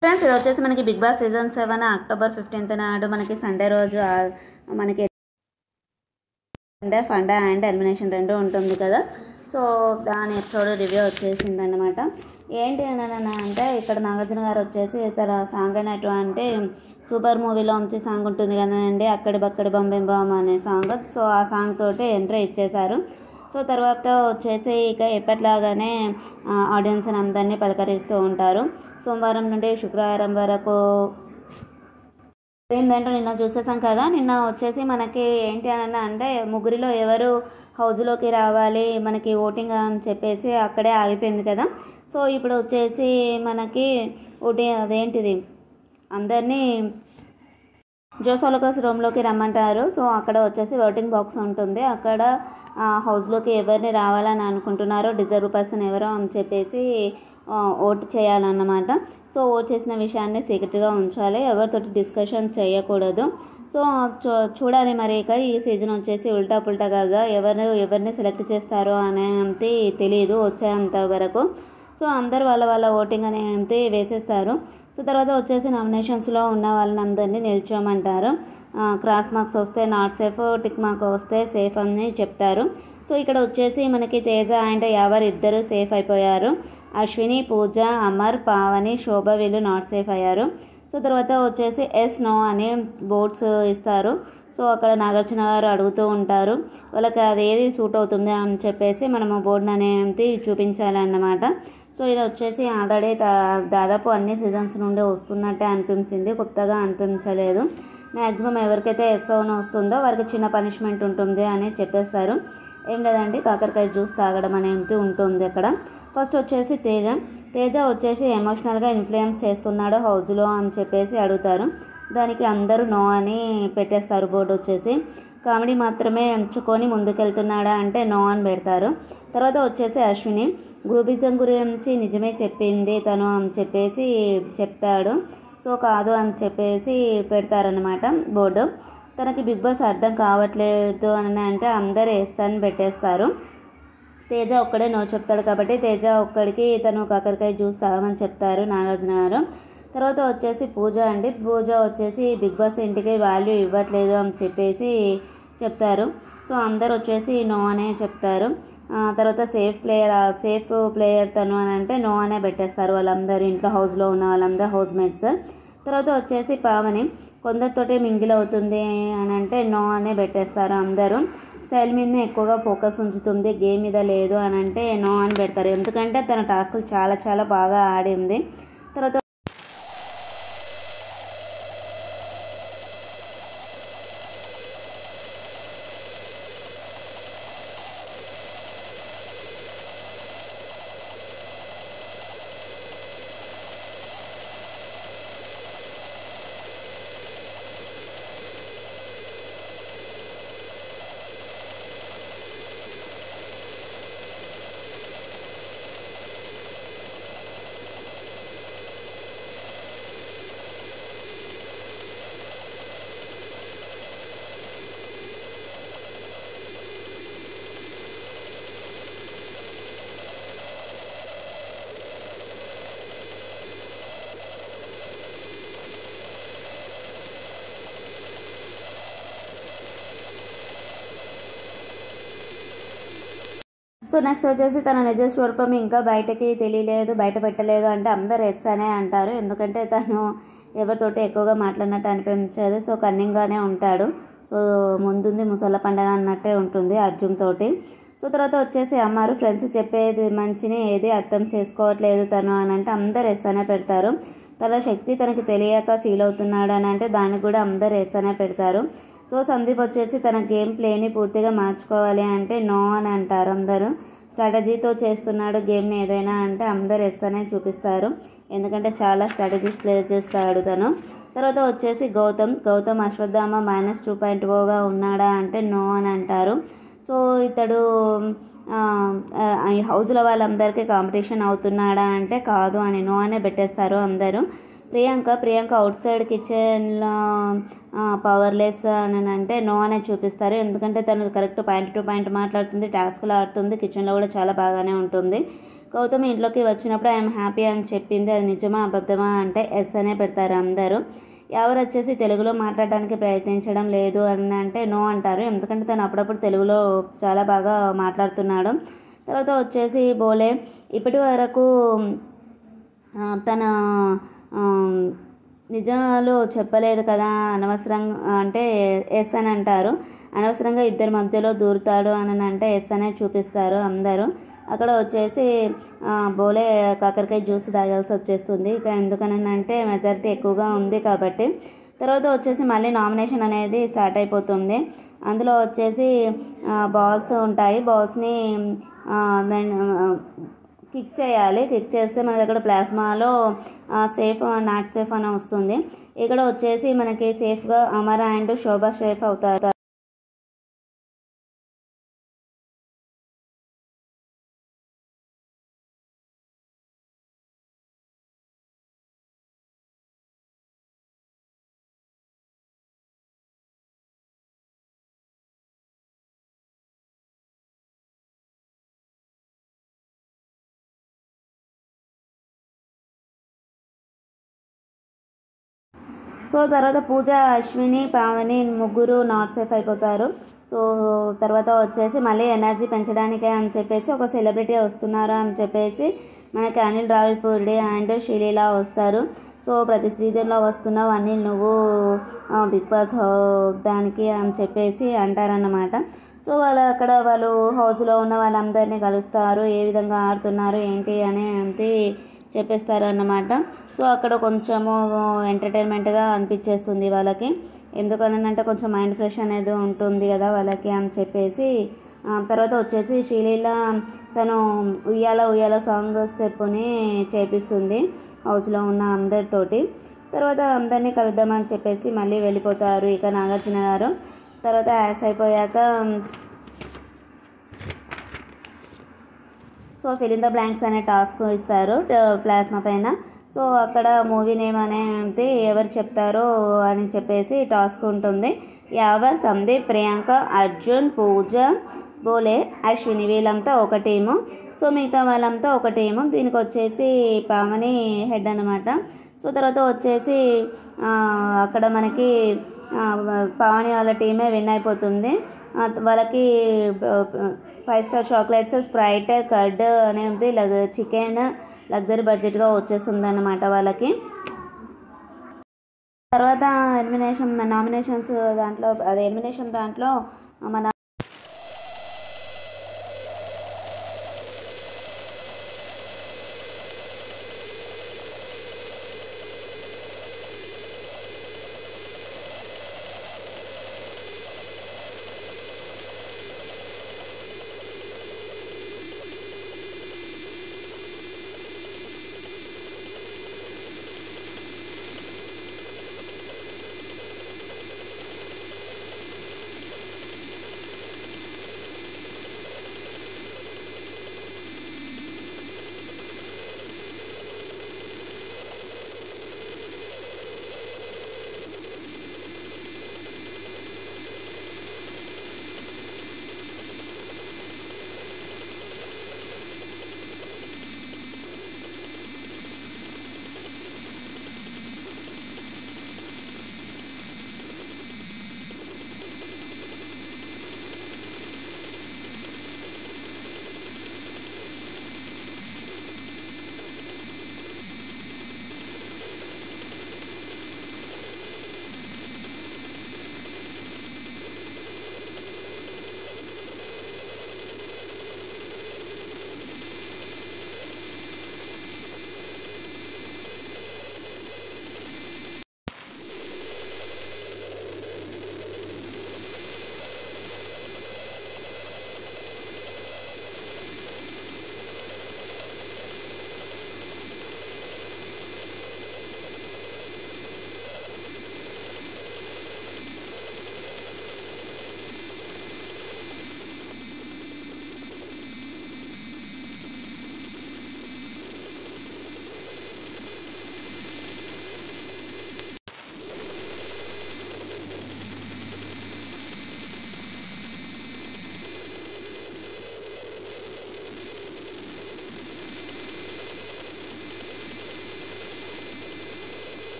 friends ఇది వచ్చేసి మనకి Bigg Boss season seven October fifteenth నాడు మనకి సండే రోజు ఆ, మనకి సండే ఫండా అండ్ ఎలిమినేషన్ రెండు ఉంటుంది కదా సో దాని ఎపిసోడ్ రివ్యూ వచ్చేసింది అనమాట ఏంటి అని అంటే ఇక్కడ నాగార్జున గారు వచ్చేసి తన సాంగ్ అయినటువంటి సూపర్ మూవీలో నుంచి సాంగ్ ఉంటుంది కదండి అక్కడి బక్కడి బంబెం బామ్ అనే సాంగ్ సో ఆ సాంగ్ తోటి ఎంట్రీ ఇచ్చేశారు సో తర్వాత వచ్చేసి ఇక ఎప్పటిలాగానే ఆడియన్స్ అందరినీ పలకరిస్తూ ఉంటారు సోమవారం నుండి శుక్రవారం వరకు ఏంటంటే నిన్న చూసేసాం కదా నిన్న వచ్చేసి మనకి ఏంటి అని అంటే ముగ్గురిలో ఎవరు హౌస్లోకి రావాలి మనకి ఓటింగ్ అని చెప్పేసి అక్కడే ఆగిపోయింది కదా సో ఇప్పుడు వచ్చేసి మనకి ఓటింగ్ అదేంటిది అందరినీ జోసోలకస్ రూమ్లోకి రమ్మంటారు సో అక్కడ వచ్చేసి ఓటింగ్ బాక్స్ ఉంటుంది అక్కడ ఆ, హౌస్లోకి ఎవరిని రావాలని అనుకుంటున్నారో డిజర్వ్ పర్సన్ ఎవరో అని చెప్పేసి ఆ, ఓట్ చేయాలన్నమాట సో ఓట్ చేసిన విషయాన్ని సీక్రెట్గా ఉంచాలి ఎవరితోటి డిస్కషన్ చేయకూడదు సో చూ చూడాలి మరి ఇక ఈ సీజన్ వచ్చేసి ఉల్టా పుల్టా కదా ఎవరు ఎవరిని సెలెక్ట్ చేస్తారో అనేది తెలియదు వచ్చేంత వరకు సో అందరు వాళ్ళ వాళ్ళ ఓటింగ్ అనేది వేసేస్తారు సో తర్వాత వచ్చేసి నామినేషన్స్లో ఉన్న వాళ్ళని అందరినీ నిల్చోమంటారు ఆ, క్రాస్ మార్క్స్ వస్తే నాట్ సేఫ్ టిక్ మార్క్ వస్తే సేఫ్ అని చెప్తారు సో ఇక్కడ వచ్చేసి మనకి తేజ అండ్ ఎవరు ఇద్దరు సేఫ్ అయిపోయారు అశ్విని పూజ అమర్ పావని శోభ వీళ్ళు నాట్ సేఫ్ అయ్యారు సో తర్వాత వచ్చేసి ఎస్ నో అని బోర్డ్స్ ఇస్తారు సో అక్కడ నాగార్జున గారు అడుగుతూ ఉంటారు వాళ్ళకి అది ఏది సూట్ అవుతుంది అని చెప్పేసి మనము బోర్డు అనేది చూపించాలన్నమాట సో ఇది వచ్చేసి ఆల్రెడీ దా- దాదాపు అన్ని సీజన్స్ నుండి వస్తున్నట్టే అనిపించింది కొత్తగా అనిపించలేదు మ్యాక్సిమం ఎవరికైతే ఎస్ఓన్ వస్తుందో వారికి చిన్న పనిష్మెంట్ ఉంటుంది అని చెప్పేస్తారు ఏం లేదండి కాకరకాయ జ్యూస్ తాగడం అనేది ఉంటుంది అక్కడ ఫస్ట్ వచ్చేసి తేజ తేజ వచ్చేసి ఎమోషనల్గా ఇన్ఫ్లుయెన్స్ చేస్తున్నాడు హౌస్లో అని చెప్పేసి అడుగుతారు దానికి అందరూ నో అని పెట్టేస్తారు బోర్డు వచ్చేసి కామెడీ మాత్రమే ఎంచుకొని ముందుకెళ్తున్నాడా అంటే నో అని పెడతారు తర్వాత వచ్చేసి అశ్విని గ్రూపిజం గురించి నిజమే చెప్పింది తను అని చెప్పేసి చెప్తాడు సో కాదు అని చెప్పేసి పెడతారనమాట బోర్డు తనకి బిగ్ బాస్ అర్థం కావట్లేదు అని అంటే అందరు ఎస్ అని పెట్టేస్తారు తేజ ఒక్కడే నో చెప్తాడు కాబట్టి తేజ ఒక్కడికి తను కాకరకాయ జ్యూస్ తాగమని చెప్తారు నాగార్జున గారు తర్వాత వచ్చేసి పూజ అండి పూజ వచ్చేసి బిగ్ బాస్ ఇంటికి వాల్యూ ఇవ్వట్లేదు అని చెప్పేసి చెప్తారు సో అందరు వచ్చేసి నో అనే చెప్తారు ఆ, తర్వాత సేఫ్ ప్లేయర్ సేఫ్ ప్లేయర్ తను అని అంటే నో అనే పెట్టేస్తారు వాళ్ళందరూ ఇంట్లో హౌస్లో ఉన్న వాళ్ళందరూ హౌస్ మేట్స్ తర్వాత వచ్చేసి పావని కొందరితోటి మింగిల్ అవుతుంది అని అంటే నో అనే పెట్టేస్తారు అందరూ స్టైల్ మీద ఎక్కువగా ఫోకస్ ఉంచుతుంది గేమ్ మీద లేదు అని అంటే నో అని పెడతారు ఎందుకంటే తన టాస్క్లు చాలా చాలా బాగా ఆడింది తర్వాత సో నెక్స్ట్ వచ్చేసి తన నిజ స్వరూపం ఇంకా బయటకి తెలియలేదు బయట పెట్టలేదు అంటే అందరు ఎస్ అనే అంటారు ఎందుకంటే తను ఎవరితోటి ఎక్కువగా మాట్లాడినట్టు అనిపించదు సో కన్నింగ్గానే ఉంటాడు సో ముందుంది ముసళ్ళ పండగ అన్నట్టే ఉంటుంది అర్జున్ తోటి సో తర్వాత వచ్చేసి అమ్మారు ఫ్రెండ్స్ చెప్పేది మంచిని ఏది అర్థం చేసుకోవట్లేదు తను అని అంటే అందరు ఎస్ అనే పెడతారు తన శక్తి తనకి తెలియక ఫీల్ అవుతున్నాడు అని అంటే దానికి కూడా అందరు ఎస్ అనే పెడతారు సో సందీప్ వచ్చేసి తన గేమ్ ప్లేని పూర్తిగా మార్చుకోవాలి అంటే నో అని అంటారు అందరూ స్ట్రాటజీతో చేస్తున్నాడు గేమ్ని ఏదైనా అంటే అందరు ఎస్ అనే చూపిస్తారు ఎందుకంటే చాలా స్ట్రాటజీస్ ప్లే చేస్తాడు తను తర్వాత వచ్చేసి Gautham Gautham Ashwatthama minus two point ఓగా ఉన్నాడా అంటే నో అని అంటారు సో ఇతడు ఆ, ఆ, ఈ హౌస్లో వాళ్ళందరికీ కాంపిటీషన్ అవుతున్నాడా అంటే కాదు అని నో అనే పెట్టేస్తారు అందరూ ప్రియాంక ప్రియాంక అవుట్ సైడ్ కిచెన్లో పవర్లెస్ అని అంటే నో అనే చూపిస్తారు ఎందుకంటే తను కరెక్ట్ పాయింట్ టు పాయింట్ మాట్లాడుతుంది టాస్క్లు ఆడుతుంది కిచెన్లో కూడా చాలా బాగానే ఉంటుంది గౌతమి ఇంట్లోకి వచ్చినప్పుడు ఐఎమ్ హ్యాపీ అని చెప్పింది అది నిజమా అబద్ధమా అంటే ఎస్ అనే పెడతారు అందరూ ఎవరు వచ్చేసి తెలుగులో మాట్లాడడానికి ప్రయత్నించడం లేదు అని అంటే నో అంటారు ఎందుకంటే తను అప్పుడప్పుడు తెలుగులో చాలా బాగా మాట్లాడుతున్నాడు తర్వాత వచ్చేసి బోలే ఇప్పటి వరకు ఆ, తన ఆ, నిజాలు చెప్పలేదు కదా అనవసరంగా అంటే ఎస్ అని అంటారు అనవసరంగా ఇద్దరి మధ్యలో దూరుతాడు అని అంటే ఎస్ అనే చూపిస్తారు అందరూ అక్కడ వచ్చేసి ఆ, బోలే కాకరకాయ జ్యూస్ తాగాల్సి వచ్చేస్తుంది ఇక ఎందుకని అంటే మెజారిటీ ఎక్కువగా ఉంది కాబట్టి తర్వాత వచ్చేసి మళ్ళీ నామినేషన్ అనేది స్టార్ట్ అయిపోతుంది అందులో వచ్చేసి బాల్స్ ఉంటాయి బాల్స్ని కిక్ చేయాలి కిక్ చేస్తే మన దగ్గర ప్లాస్మాలో సేఫ్ నాట్ సేఫ్ అని వస్తుంది ఇక్కడ వచ్చేసి మనకి సేఫ్గా అమర అండ్ శోభ సేఫ్ అవుతారు సో తర్వాత పూజ అశ్విని పావని ముగ్గురు నాట్ సేఫ్ అయిపోతారు సో తర్వాత వచ్చేసి మళ్ళీ ఎనర్జీ పెంచడానికే అని చెప్పేసి ఒక సెలబ్రిటీ వస్తున్నారు అని చెప్పేసి మనకి అనిల్ రావిపూడి అండ్ శ్రీలీల వస్తారు సో ప్రతి సీజన్లో వస్తున్నావు అనిల్ నువ్వు ఆ, బిగ్ బాస్ హౌ- దానికి అని చెప్పేసి అంటారన్నమాట సో వాళ్ళు అక్కడ వాళ్ళు హౌస్లో ఉన్న వాళ్ళందరినీ కలుస్తారు ఏ విధంగా ఆడుతున్నారు ఏంటి అనేది చెప్పేస్తారు అన్నమాట సో అక్కడ కొంచెము ఎంటర్టైన్మెంట్గా అనిపించేస్తుంది వాళ్ళకి ఎందుకనంటే కొంచెం మైండ్ ఫ్రెష్ అనేది ఉంటుంది కదా వాళ్ళకి అని చెప్పేసి ఆ, తర్వాత వచ్చేసి శ్రీలీల తను ఉయ్యాల ఉయ్యాల సాంగ్ స్టెప్ని చేపిస్తుంది హౌస్లో ఉన్న అందరితోటి తర్వాత అందరినీ కలుద్దామని చెప్పేసి మళ్ళీ వెళ్ళిపోతారు ఇక నాగార్జున గారు తర్వాత యాడ్స్ అయిపోయాక so fill in the blanks అనే టాస్క్ ఇస్తారు ట- ప్లాస్మా పైన సో అక్కడ మూవీ నేమ్ అనేది ఎవరు చెప్తారో అని చెప్పేసి టాస్క్ ఉంటుంది యావర్ సందీప్ ప్రియాంక అర్జున్ పూజ బోలే అశ్విని వీళ్ళంతా ఒక టీము సో మిగతా వాళ్ళంతా ఒక టీము దీనికి వచ్చేసి పావని హెడ్ అనమాట సో తర్వాత వచ్చేసి ఆ, అక్కడ మనకి ఆ, పావని వాళ్ళ టీమే విన్ అయిపోతుంది ఆ, వాళ్ళకి five star chocolates Sprite curd అనేది లగ్ చికెన్ లగ్జరీ బడ్జెట్గా వచ్చేస్తుంది అన్నమాట వాళ్ళకి తర్వాత ఎలిమినేషన్ నామినేషన్స్ దాంట్లో అదే ఎలిమినేషన్ దాంట్లో మన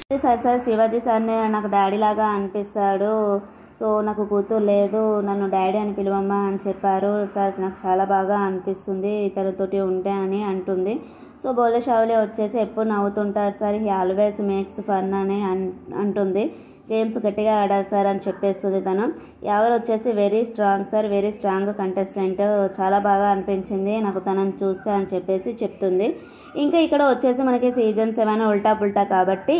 సార్ సార్ శివాజీ సార్ని నాకు డాడీ లాగా అనిపిస్తాడు సో నాకు కూతురు లేదు నన్ను డాడీ అని పిలువమ్మా అని చెప్పారు సార్ నాకు చాలా బాగా అనిపిస్తుంది ఇతరులతోటి ఉంటే అని అంటుంది సో బోలే షావులే వచ్చేసి ఎప్పుడు నవ్వుతుంటారు sir he always makes fun అని అన్ అంటుంది గేమ్స్ గట్టిగా ఆడాలి సార్ అని చెప్పేస్తుంది తను ఎవరు వచ్చేసి very strong sir very strong contestant చాలా బాగా అనిపించింది నాకు తనని చూస్తే అని చెప్పేసి చెప్తుంది ఇంకా ఇక్కడ వచ్చేసి మనకి సీజన్ సెవెన్ ఉల్టా పుల్టా కాబట్టి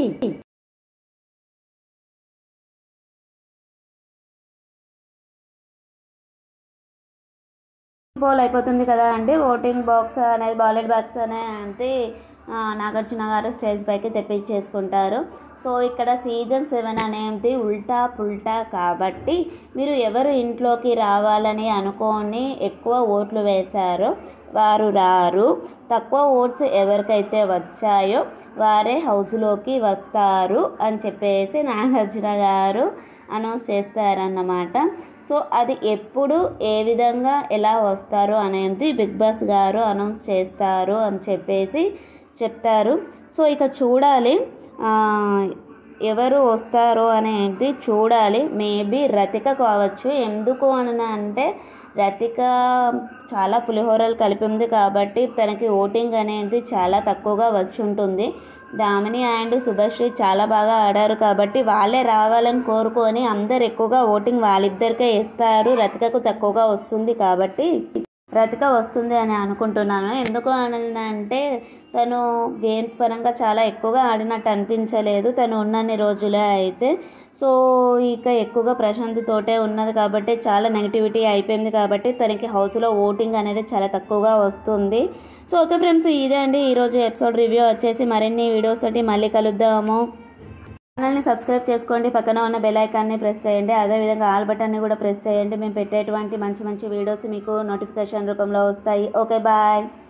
పోల్ అయిపోతుంది కదా అండి ఓటింగ్ బాక్స్ అనేది బాలెట్ బాక్స్ అనేది ఆ, నాగార్జున గారు స్టేజ్ పైకి తెప్పించేసుకుంటారు సో ఇక్కడ సీజన్ సెవెన్ అనేది ఉల్టా పుల్టా కాబట్టి మీరు ఎవరు ఇంట్లోకి రావాలని అనుకొని ఎక్కువ ఓట్లు వేశారో వారు రారు తక్కువ ఓట్స్ ఎవరికైతే వచ్చాయో వారే హౌస్లోకి వస్తారు అని చెప్పేసి నాగార్జున గారు అనౌన్స్ చేస్తారన్నమాట సో అది ఎప్పుడు ఏ విధంగా ఎలా వస్తారు అనేది బిగ్ బాస్ గారు అనౌన్స్ చేస్తారు అని చెప్పేసి చెప్తారు సో ఇక చూడాలి ఆ, ఎవరు వస్తారో అనేది చూడాలి మేబీ రతిక కావచ్చు ఎందుకు అని అంటే రతిక చాలా పులిహోరలు కలిపి ఉంది కాబట్టి తనకి ఓటింగ్ అనేది చాలా తక్కువగా వచ్చి ఉంటుంది దామిని అండ్ శుభశ్రీ చాలా బాగా ఆడారు కాబట్టి వాళ్ళే రావాలని కోరుకొని అందరు ఎక్కువగా ఓటింగ్ వాళ్ళిద్దరికే ఇస్తారు రతికకు తక్కువగా వస్తుంది కాబట్టి రతిక వస్తుంది అని అనుకుంటున్నాను ఎందుకు అని అంటే తను గేమ్స్ పరంగా చాలా ఎక్కువగా ఆడినట్టు అనిపించలేదు తను ఉన్నన్ని రోజులే అయితే సో ఇక ఎక్కువగా ప్రశాంత్ తోటే ఉన్నది కాబట్టి చాలా నెగిటివిటీ అయిపోయింది కాబట్టి తనకి హౌస్లో ఓటింగ్ అనేది చాలా తక్కువగా వస్తుంది సో ఓకే ఫ్రెండ్స్ ఇదే అండి ఈరోజు ఎపిసోడ్ రివ్యూ వచ్చేసి మరిన్ని వీడియోస్ తోటి మళ్ళీ కలుద్దాము ఛానల్ని సబ్స్క్రైబ్ చేసుకోండి పక్కన ఉన్న బెల్ ఐకాన్ని ప్రెస్ చేయండి అదేవిధంగా ఆల్ బటన్ని కూడా ప్రెస్ చేయండి మేము పెట్టేటువంటి మంచి మంచి వీడియోస్ మీకు నోటిఫికేషన్ రూపంలో వస్తాయి ఓకే బాయ్